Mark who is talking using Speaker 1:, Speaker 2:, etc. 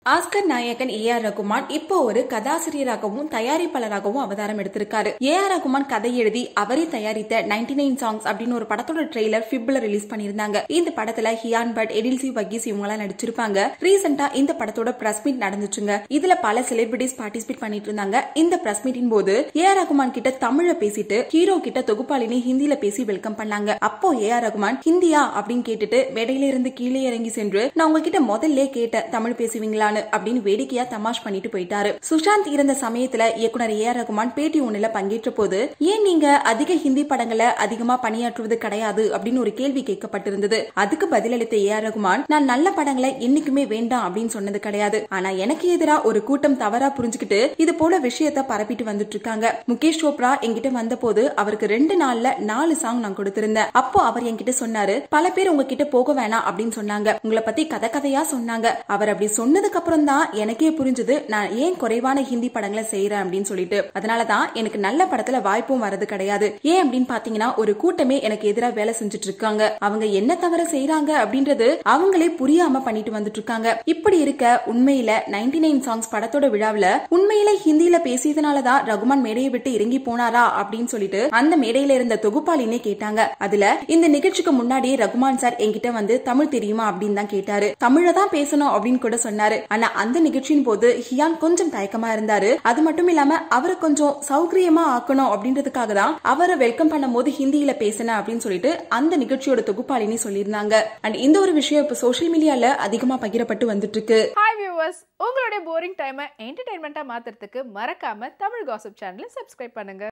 Speaker 1: Oscar நாயகன் A R Rahman இப்போ ஒரு கதாசிரியராகவும் தயாரிப்பாளராகவும் அவதாரம் எடுத்திருக்காரு ஏ ஆர் ரகுமான் கதை எழுதி அவரே தயாரித்த நைன்டி நைன் சாங்ஸ் அப்படின்னு ஒரு படத்தோட ட்ரெய்லர் பிப்ல ரிலீஸ் பண்ணிருந்தாங்க இந்த படத்துல ஹியான் பட் எடில்சி வகீஸ் இவங்க எல்லாம் நடிச்சிருப்பாங்க ரீசெண்டா இந்த படத்தோட பிரஸ் மீட் நடந்துச்சுங்க இதுல பல செலிபிரிட்டிஸ் பார்ட்டிசிபேட் பண்ணிட்டு இருந்தாங்க இந்த பிரஸ் மீட்டின் போது ஏ ஆர் ரகுமான் கிட்ட தமிழ்ல பேசிட்டு ஹீரோ கிட்ட தொகுப்பாளினி ஹிந்தில பேசி வெல்கம் பண்ணாங்க அப்போ ஏ ஆர் ரகுமான் ஹிந்தியா அப்படின்னு கேட்டுட்டு மேடையில இருந்து கீழே இறங்கி சென்று நான் உங்ககிட்ட முதல்ல கேட்டேன் தமிழ் பேசுவீங்களான்னு அப்படின்னு வேடிக்கையா தமாஷ் பண்ணிட்டு போயிட்டாரு சுஷாந்த் இருந்த சமயத்துல இயக்குனர் ஏ ஆர் ரகுமான் பேட்டி ஒண்ணுல பங்கேற்ற போது ஏன் நீங்க அதிக ஹிந்தி படங்களை அதிகமா பணியாற்றுவது கிடையாது அப்படின்னு ஒரு கேள்வி கேட்கப்பட்டிருந்தது அதுக்கு பதிலளித்த ஏ ஆர் ரகுமான் நான் நல்ல படங்களை என்னைக்குமே வேண்டாம் அப்படின்னு சொன்னது கிடையாது ஆனா எனக்கு எதிரா ஒரு கூட்டம் தவறா புரிஞ்சுக்கிட்டு இது போல விஷயத்த பரப்பிட்டு வந்துட்டு இருக்காங்க முகேஷ் சோப்ரா என்கிட்ட வந்த போது அவருக்கு ரெண்டு நாள்ல நாலு சாங் நான் கொடுத்திருந்தேன் அப்போ அவர் என்கிட்ட சொன்னாரு பல பேர் உங்ககிட்ட போக வேணாம் அப்படின்னு சொன்னாங்க உங்களை பத்தி கதை கதையா சொன்னாங்க அவர் அப்படி சொன்னதுக்கு அப்புறம் தான் எனக்கே புரிஞ்சது நான் ஏன் குறைவான ஹிந்தி படங்களை செய்யறேன் அப்படின்னு சொல்லிட்டு அதனாலதான் எனக்கு நல்ல படத்துல வாய்ப்பும் வரது கிடையாது ஏன் அப்படின்னு பாத்தீங்கன்னா ஒரு கூட்டமே எனக்கு எதிரா வேலை செஞ்சுட்டு இருக்காங்க அவங்க என்ன தவற செய்யறாங்க அப்படின்றது அவங்களே புரியாம பண்ணிட்டு வந்துட்டு இருக்காங்க இப்படி இருக்க உண்மையில நைன்டி நைன் சாங்ஸ் படத்தோட விழாவுல உண்மையில ஹிந்தியில பேசியதுனாலதான் ரகுமான் மேடையை விட்டு இறங்கி போனாரா அப்படின்னு சொல்லிட்டு அந்த மேடையில இருந்த தொகுப்பாளினே கேட்டாங்க அதுல இந்த நிகழ்ச்சிக்கு முன்னாடியே ரகுமான் சார் என்கிட்ட வந்து தமிழ் தெரியுமா அப்படின்னு தான் கேட்டாரு தமிழ தான் பேசணும் அப்படின்னு கூட சொன்னாரு ஆனா அந்த நிகழ்ச்சியின் போது ஹியான் கொஞ்சம் தயக்கமா இருந்தாரு அது மட்டும் இல்லாம அவரை கொஞ்சம் சௌகரியமா ஆக்கணும் அப்படின்றதுக்காக தான் அவரை வெல்கம் பண்ணும் போது ஹிந்தியில பேசினேன் அப்படின்னு சொல்லிட்டு அந்த நிகழ்ச்சியோட தொகுப்பாளினி சொல்லியிருந்தாங்க அண்ட் இந்த ஒரு விஷயம் இப்ப சோசியல் மீடியால அதிகமா பகிரப்பட்டு வந்துட்டு இருக்கு
Speaker 2: ஹாய் வியூவர்ஸ் உங்களுடைய போரிங் டைமை என்டர்டைன்மெண்ட்டாக மாற்றுறதுக்கு மறக்காம தமிழ் காசிப் சேனலை சப்ஸ்கிரைப் பண்ணுங்க